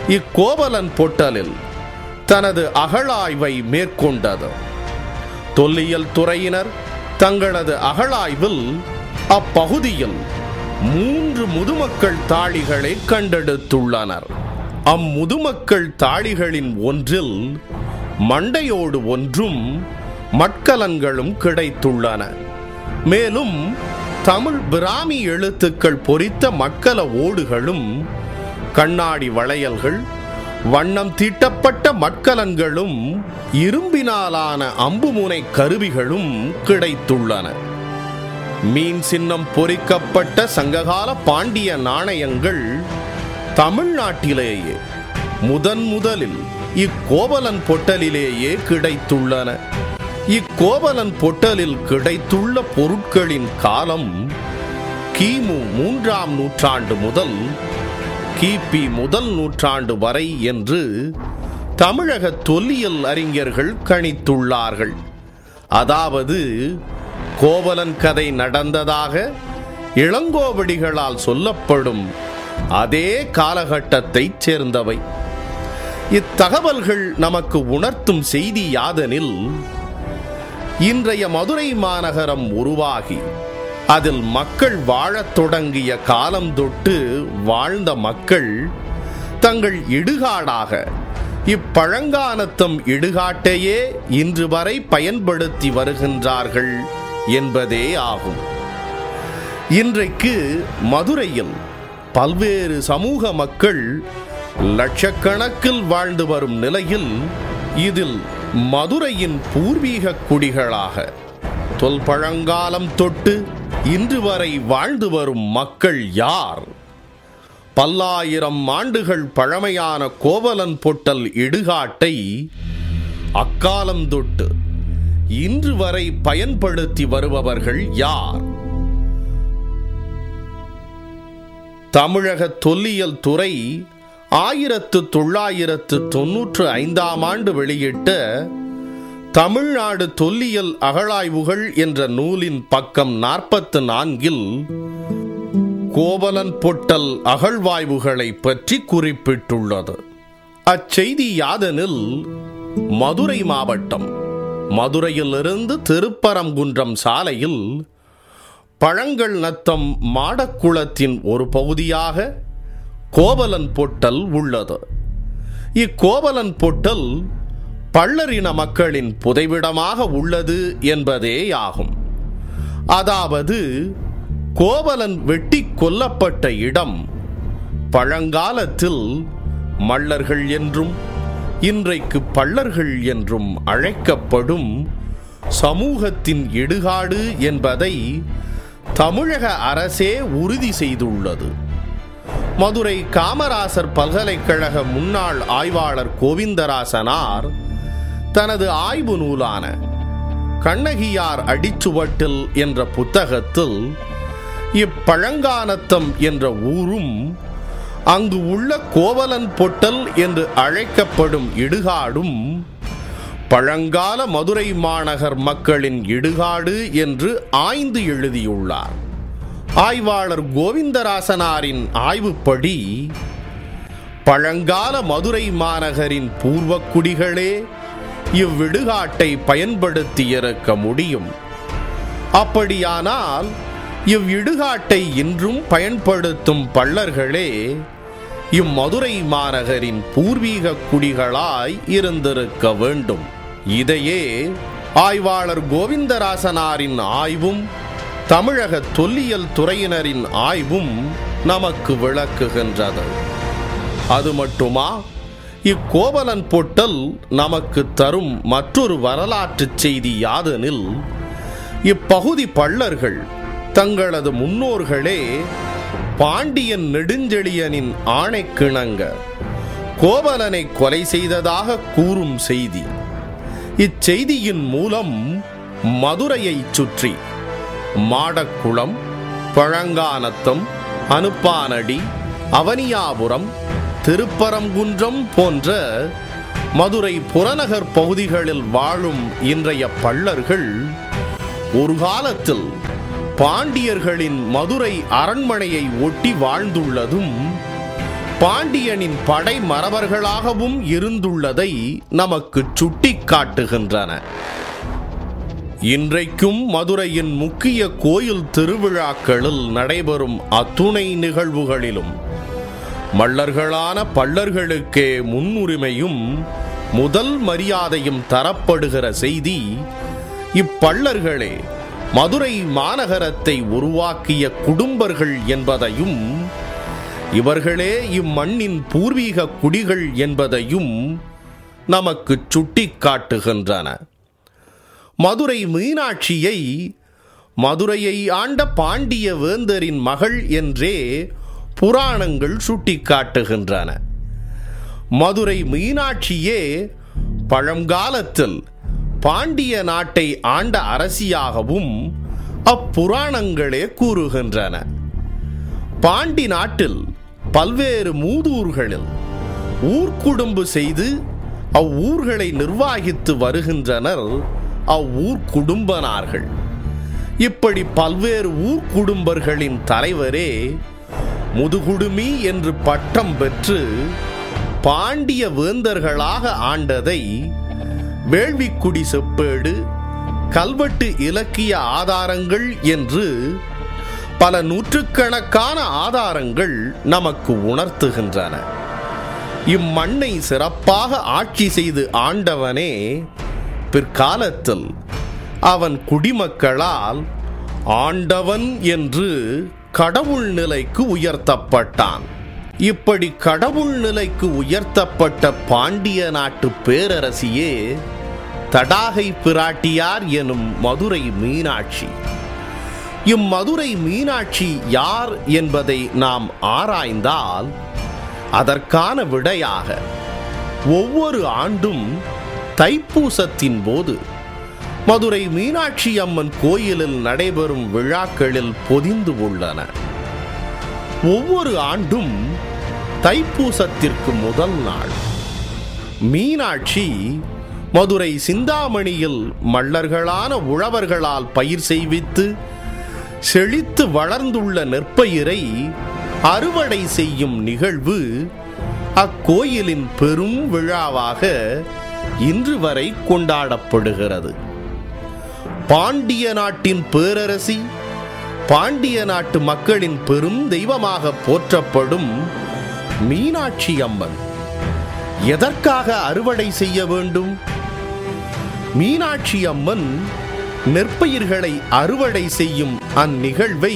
இக்கோவலன் பொட்டலில் தனது அகழாய்வை மேற்கொண்டது தொல்லியல் துறையினர் தங்களது அகழாய்வில் அப்பகுதியில் மூன்று முதுமக்கள் தாழிகளை கண்டெடுத்துள்ளனர் அம்முதுமக்கள் தாழிகளின் ஒன்றில் மண்டையோடு ஒன்றும் மட்கலன்களும் கிடைத்துள்ளன மேலும் தமிழ் பிராமி எழுத்துக்கள் பொறித்த மட்கல ஓடுகளும் கண்ணாடி வளையல்கள் வண்ணம் தீட்டப்பட்ட மட்கலன்களும் இரும்பினாலான அம்புமுனை கருவிகளும் கிடைத்துள்ளன மீன் சின்னம் பொறிக்கப்பட்ட சங்ககால பாண்டிய நாணயங்கள் தமிழ்நாட்டிலேயே முதன் முதலில் இக்கோவலன் பொட்டலிலேயே கிடைத்துள்ளன இக்கோவலன் பொட்டலில் கிடைத்துள்ள பொருட்களின் காலம் கிமு மூன்றாம் நூற்றாண்டு முதல் கிபி முதல் நூற்றாண்டு வரை என்று தமிழக தொல்லியல் அறிஞர்கள் கணித்துள்ளார்கள் அதாவது கோவலன் கதை நடந்ததாக இளங்கோவடிகளால் சொல்லப்படும் அதே காலகட்டத்தைச் சேர்ந்தவை இத்தகவல்கள் நமக்கு உணர்த்தும் செய்தி யாதெனில் இன்றைய மதுரை மாநகரம் உருவாகி அதில் மக்கள் வாழத் தொடங்கிய காலம் தொட்டு வாழ்ந்த மக்கள் தங்கள் இடுகாடாக இப்பழங்கானத்தம் இடுகாட்டையே இன்று வரை பயன்படுத்தி வருகின்றார்கள் என்பதே ஆகும் இன்றைக்கு மதுரையில் பல்வேறு சமூக மக்கள் லட்சக்கணக்கில் வாழ்ந்து வரும் நிலையில் இதில் மதுரையின் பூர்வீக குடிகளாக தொல்பழங்காலம் தொட்டு இன்று வரை வாழ்ந்து வரும் மக்கள் யார் பல்லாயிரம் ஆண்டுகள் பழமையான கோவலன் பொட்டல் இடுகாட்டை அக்காலம் தொட்டு இன்று வரை பயன்படுத்தி வருபவர்கள் யார் தமிழக தொல்லியல் துறை ஆயிரத்து தொள்ளாயிரத்து தொன்னூற்று ஐந்தாம் ஆண்டு வெளியிட்ட தமிழ்நாடு தொல்லியல் அகழாய்வுகள் என்ற நூலின் பக்கம் நாற்பத்து நான்கில் கோவலன் பொட்டல் அகழ்வாய்வுகளை பற்றி குறிப்பிட்டுள்ளது அச்செய்தி யாதெனில் மதுரை மாவட்டம் மதுரையிலிருந்து திருப்பரங்குன்றம் சாலையில் பழங்கள் நத்தம் மாடக்குளத்தின் ஒரு பகுதியாக கோவலன் பொட்டல் உள்ளது இக்கோவலன் பொட்டல் பள்ளரின மக்களின் புதைவிடமாக உள்ளது என்பதே ஆகும் அதாவது கோவலன் வெட்டி கொல்லப்பட்ட இடம் பழங்காலத்தில் மல்லர்கள் என்றும் இன்றைக்கு பள்ளர்கள் என்றும் அழைக்கப்படும் சமூகத்தின் இடுகாடு என்பதை தமிழக அரசே உறுதி செய்துள்ளது மதுரை காமராசர் பல்கலைக்கழக முன்னாள் ஆய்வாளர் கோவிந்தராசனார் தனது ஆய்வு நூலான கண்ணகியார் அடிச்சுவட்டில் என்ற புத்தகத்தில் இப்பழங்கானத்தம் என்ற ஊரும் அங்கு உள்ள கோவலன் பொட்டல் என்று அழைக்கப்படும் இடுகாடும் பழங்கால மதுரை மாநகர் மக்களின் இடுகாடு என்று ஆய்ந்து எழுதியுள்ளார் ஆய்வாளர் கோவிந்தராசனாரின் ஆய்வுப்படி பழங்கால மதுரை மாநகரின் பூர்வக்குடிகளே இவ்விடுகாட்டை பயன்படுத்தியிருக்க முடியும் அப்படியானால் இவ்விடுகாட்டை இன்றும் பயன்படுத்தும் பள்ளர்களே இம்மதுரை மாநகரின் பூர்வீக குடிகளாய் இருந்திருக்க வேண்டும் இதையே ஆய்வாளர் கோவிந்தராசனாரின் ஆய்வும் தமிழக தொல்லியல் துறையினரின் ஆய்வும் நமக்கு விளக்குகின்றது அது மட்டுமா இக்கோவலன் பொட்டல் நமக்கு தரும் மற்றொரு வரலாற்றுச் செய்தி யாதெனில் இப்பகுதி பள்ளர்கள் தங்களது முன்னோர்களே பாண்டியன் நெடுஞ்செழியனின் ஆணைக்கிணங்க கோவலனை கொலை செய்ததாக கூறும் செய்தி இச்செய்தியின் மூலம் மதுரையைச் சுற்றி மாடக்குளம் பழங்கானத்தம் அனுப்பானடி அவனியாபுரம் திருப்பரங்குன்றம் போன்ற மதுரை புறநகர் பகுதிகளில் வாழும் இன்றைய பள்ளர்கள் ஒரு காலத்தில் பாண்டியர்களின் மதுரை அரண்மனையை ஒட்டி வாழ்ந்துள்ளதும் பாண்டியனின் படை மறவர்களாகவும் இருந்துள்ளதை நமக்கு சுட்டிக்காட்டுகின்றன இன்றைக்கும் மதுரையின் முக்கிய கோயில் திருவிழாக்களில் நடைபெறும் அத்துணை நிகழ்வுகளிலும் மல்லர்களான பல்லர்களுக்கே முன்னுரிமையும் முதல் மரியாதையும் தரப்படுகிற செய்தி இப்பள்ளர்களே மதுரை மாநகரத்தை உருவாக்கிய குடும்பர்கள் என்பதையும் இவர்களே இம்மண்ணின் பூர்வீக குடிகள் என்பதையும் நமக்கு சுட்டிக்காட்டுகின்றன மதுரை மீனாட்சியை மதுரையை ஆண்ட பாண்டிய வேந்தரின் மகள் என்றே புராணங்கள் சுட்டிக்காட்டுகின்றன மதுரை மீனாட்சியே பழங்காலத்தில் பாண்டிய நாட்டை ஆண்ட அரசியாகவும் அப்புராணங்களே கூறுகின்றன பாண்டி நாட்டில் பல்வேறு மூதூர்களில் ஊர்க்குடும்பு செய்து அவ்வூர்களை நிர்வாகித்து வருகின்றனர் அவ்வூர் குடும்பனார்கள் இப்படி பல்வேறு ஊர்க்குடும்பர்களின் தலைவரே முதுகுடுமி என்று பட்டம் பெற்று பாண்டிய வேந்தர்களாக ஆண்டதை வேள்விக்குடி செப்பேடு கல்வெட்டு இலக்கிய ஆதாரங்கள் என்று பல நூற்றுக்கணக்கான ஆதாரங்கள் நமக்கு உணர்த்துகின்றன இம்மண்ணை சிறப்பாக ஆட்சி செய்து ஆண்டவனே பிற்காலத்தில் அவன் குடிமக்களால் ஆண்டவன் என்று கடவுள் நிலைக்கு உயர்த்தப்பட்டான் இப்படி கடவுள் நிலைக்கு உயர்த்தப்பட்ட பாண்டிய நாட்டு பேரரசியே தடாகை பிராட்டியார் எனும் மதுரை மீனாட்சி இம்மதுரை மீனாட்சி யார் என்பதை நாம் ஆராய்ந்தால் அதற்கான விடையாக ஒவ்வொரு ஆண்டும் தைப்பூசத்தின் போது மதுரை மீனாட்சி அம்மன் கோயிலில் நடைபெறும் விழாக்களில் பொதிந்து உள்ளன ஒவ்வொரு ஆண்டும் தைப்பூசத்திற்கு முதல் நாள் மீனாட்சி மதுரை சிந்தாமணியில் மல்லர்களான உழவர்களால் பயிர் செய்வித்து செழித்து வளர்ந்துள்ள நெற்பயிரை அறுவடை செய்யும் நிகழ்வு அக்கோயிலின் பெரும் விழாவாக இன்று வரை கொண்டாடப்படுகிறது பாண்டிய நாட்டின் பேரரசி பாண்டிய நாட்டு மக்களின் பெரும் தெய்வமாக போற்றப்படும் மீனாட்சி அம்மன் எதற்காக அறுவடை செய்ய வேண்டும் மீனாட்சி அம்மன் நெற்பயிர்களை அறுவடை செய்யும் அந்நிகழ்வை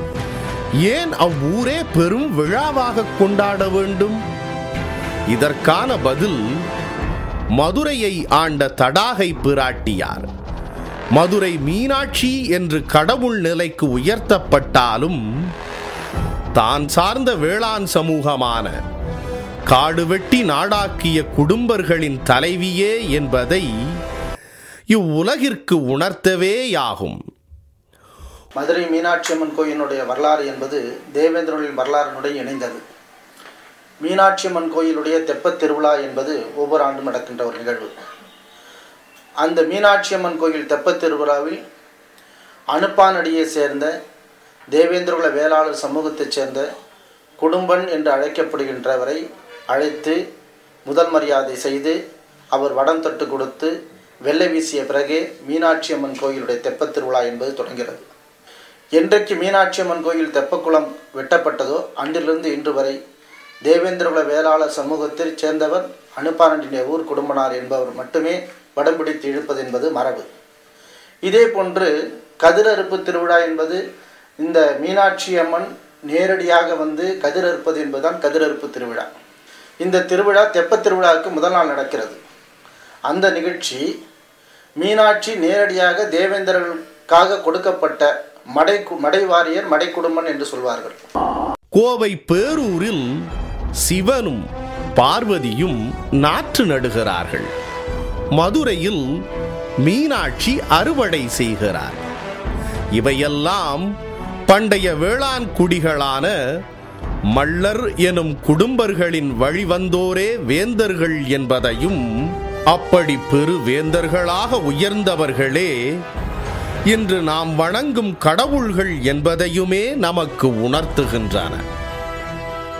ஏன் அவ்வூரே பெரும் விழாவாக கொண்டாட வேண்டும் இதற்கான பதில் மதுரையை ஆண்ட தடாகை பிராட்டியார் மதுரை மீனாட்சி என்று கடவுள் நிலைக்கு உயர்த்தப்பட்டாலும் தான் சார்ந்த வேளாண் சமூகமான காடு வெட்டி நாடாக்கிய குடும்பர்களின் தலைவியே என்பதை இவ்வுலகிற்கு உணர்த்தவேயாகும் மதுரை மீனாட்சி அம்மன் கோயிலுடைய வரலாறு என்பது தேவேந்திரனின் வரலாறுடன் இணைந்தது மீனாட்சி அம்மன் கோயிலுடைய தெப்பத் திருவிழா என்பது ஒவ்வொரு ஆண்டும் நடக்கின்ற ஒரு நிகழ்வு அந்த மீனாட்சி அம்மன் கோயில் தெப்பத் திருவிழாவில் அனுப்பானடியை சேர்ந்த தேவேந்திரகுல வேளாளர் சமூகத்தைச் சேர்ந்த குடும்பன் என்று அழைக்கப்படுகின்றவரை அழைத்து முதல் மரியாதை செய்து அவர் வடம் தொட்டு கொடுத்து வெள்ளை வீசிய பிறகே மீனாட்சி அம்மன் கோயிலுடைய தெப்பத் திருவிழா என்பது தொடங்கிறது என்றைக்கு மீனாட்சி அம்மன் கோயில் தெப்பக்குளம் வெட்டப்பட்டதோ அன்றிலிருந்து இன்று வரை தேவேந்திரகுல வேளாளர் சமூகத்தைச் சேர்ந்தவர் அனுப்பானண்டிய ஊர் குடும்பனார் என்பவர் மட்டுமே வடம் பிடித்து இழுப்பது என்பது மரபு இதே போன்று கதிரறுப்பு திருவிழா என்பது இந்த மீனாட்சி அம்மன் நேரடியாக வந்து கதிரறுப்பது என்பதுதான் கதிரறுப்பு திருவிழா இந்த திருவிழா தெப்பத் திருவிழாவுக்கு முதல் நாள் நடக்கிறது அந்த நிகழ்ச்சி மீனாட்சி நேரடியாக தேவேந்திரர்களுக்காக கொடுக்கப்பட்ட மடை கு- மடை வாரியர் மடை குடும்பன் என்று சொல்வார்கள் கோவை பேரூரில் சிவனும் பார்வதியும் நாற்று நடுகிறார்கள் மதுரையில் மீனாட்சி அறுவடை செய்கிறார் இவையெல்லாம் பண்டைய வேளாண் குடிகளான மல்லர் எனும் குடும்பர்களின் வழிவந்தோரே வேந்தர்கள் என்பதையும் அப்படி பெரு வேந்தர்களாக உயர்ந்தவர்களே இன்று நாம் வணங்கும் கடவுள்கள் என்பதையுமே நமக்கு உணர்த்துகின்றன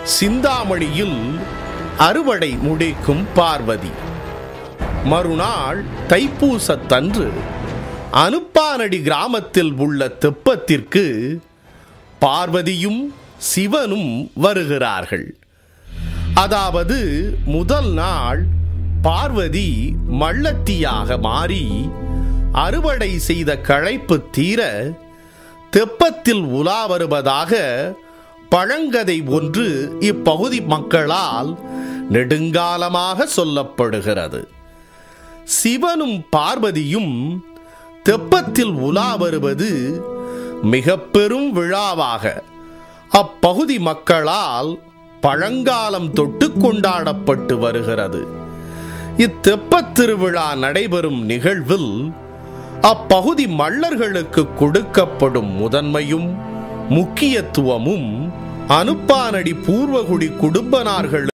சிந்தாமணியில் அறுவடை முடிக்கும் பார்வதி மறுநாள் தைப்பூசத்தன்று அனுப்பானடி கிராமத்தில் உள்ள தெப்பத்திற்கு பார்வதியும் சிவனும் வருகிறார்கள் அதாவது முதல் நாள் பார்வதி மள்ளத்தியாக மாறி அறுவடை செய்த களைப்பு தீர தெப்பத்தில் உலா வருவதாக பழங்கதை ஒன்று இப்பகுதி மக்களால் நெடுங்காலமாக சொல்லப்படுகிறது சிவனும் பார்வதியும் தெப்பத்தில் உலா வருவது மிக பெரும் விழாவாக அப்பகுதி மக்களால் பழங்காலம் தொட்டு கொண்டாடப்பட்டு வருகிறது இத்தெப்பத் திருவிழா நடைபெறும் நிகழ்வில் அப்பகுதி மல்லர்களுக்கு கொடுக்கப்படும் முதன்மையும் முக்கியத்துவமும் அனுப்பானடி பூர்வகுடி குடும்பனார்கள்